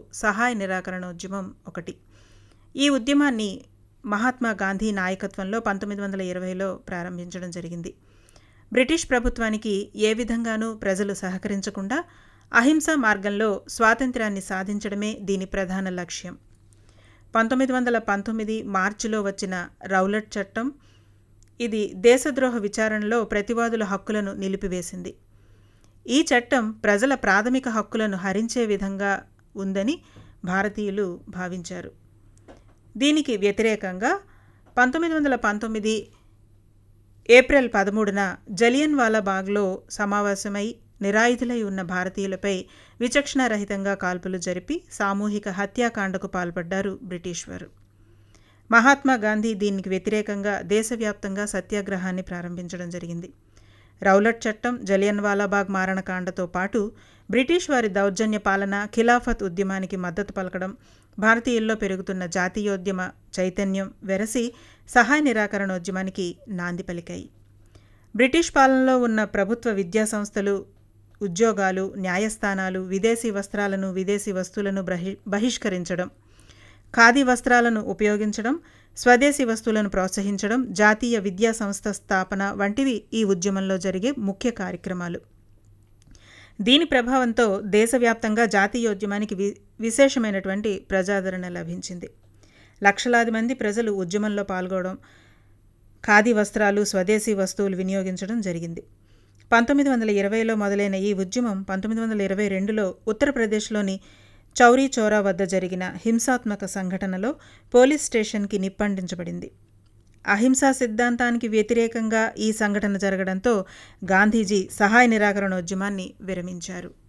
సహాయ నిరాకరణోద్యమం ఒకటి ఈ ఉద్యమాన్ని మహాత్మా గాంధీ నాయకత్వంలో పంతొమ్మిది వందల ఇరవైలో ప్రారంభించడం జరిగింది బ్రిటిష్ ప్రభుత్వానికి ఏ విధంగానూ ప్రజలు సహకరించకుండా అహింసా మార్గంలో స్వాతంత్ర్యాన్ని సాధించడమే దీని ప్రధాన లక్ష్యం పంతొమ్మిది వందల పంతొమ్మిది మార్చిలో వచ్చిన రౌలట్ చట్టం ఇది దేశద్రోహ విచారణలో ప్రతివాదుల హక్కులను నిలిపివేసింది ఈ చట్టం ప్రజల ప్రాథమిక హక్కులను హరించే విధంగా ఉందని భారతీయులు భావించారు దీనికి వ్యతిరేకంగా పంతొమ్మిది వందల పంతొమ్మిది ఏప్రిల్ పదమూడున జలియన్ వాలాబాగ్లో సమావేశమై నిరాయుధులై ఉన్న భారతీయులపై విచక్షణారహితంగా కాల్పులు జరిపి సామూహిక హత్యాకాండకు పాల్పడ్డారు బ్రిటిష్ వారు మహాత్మా గాంధీ దీనికి వ్యతిరేకంగా దేశవ్యాప్తంగా సత్యాగ్రహాన్ని ప్రారంభించడం జరిగింది రౌలట్ చట్టం జలియన్ వాలాబాగ్ మారణకాండతో పాటు బ్రిటిష్ వారి దౌర్జన్య పాలన ఖిలాఫత్ ఉద్యమానికి మద్దతు పలకడం భారతీయుల్లో పెరుగుతున్న జాతీయోద్యమ చైతన్యం వెరసి సహాయ నిరాకరణోద్యమానికి నాంది పలికాయి బ్రిటిష్ పాలనలో ఉన్న ప్రభుత్వ విద్యా సంస్థలు ఉద్యోగాలు న్యాయస్థానాలు విదేశీ వస్త్రాలను విదేశీ వస్తువులను బహి బహిష్కరించడం ఖాదీ వస్త్రాలను ఉపయోగించడం స్వదేశీ వస్తువులను ప్రోత్సహించడం జాతీయ విద్యా సంస్థ స్థాపన వంటివి ఈ ఉద్యమంలో జరిగే ముఖ్య కార్యక్రమాలు దీని ప్రభావంతో దేశవ్యాప్తంగా జాతీయోద్యమానికి వి విశేషమైనటువంటి ప్రజాదరణ లభించింది లక్షలాది మంది ప్రజలు ఉద్యమంలో పాల్గొనడం ఖాదీ వస్త్రాలు స్వదేశీ వస్తువులు వినియోగించడం జరిగింది పంతొమ్మిది వందల ఇరవైలో మొదలైన ఈ ఉద్యమం పంతొమ్మిది వందల ఇరవై రెండులో ఉత్తరప్రదేశ్లోని చౌరీ చౌరా వద్ద జరిగిన హింసాత్మక సంఘటనలో పోలీస్ స్టేషన్కి నిప్పండించబడింది అహింసా సిద్ధాంతానికి వ్యతిరేకంగా ఈ సంఘటన జరగడంతో గాంధీజీ సహాయ నిరాకరణోద్యమాన్ని విరమించారు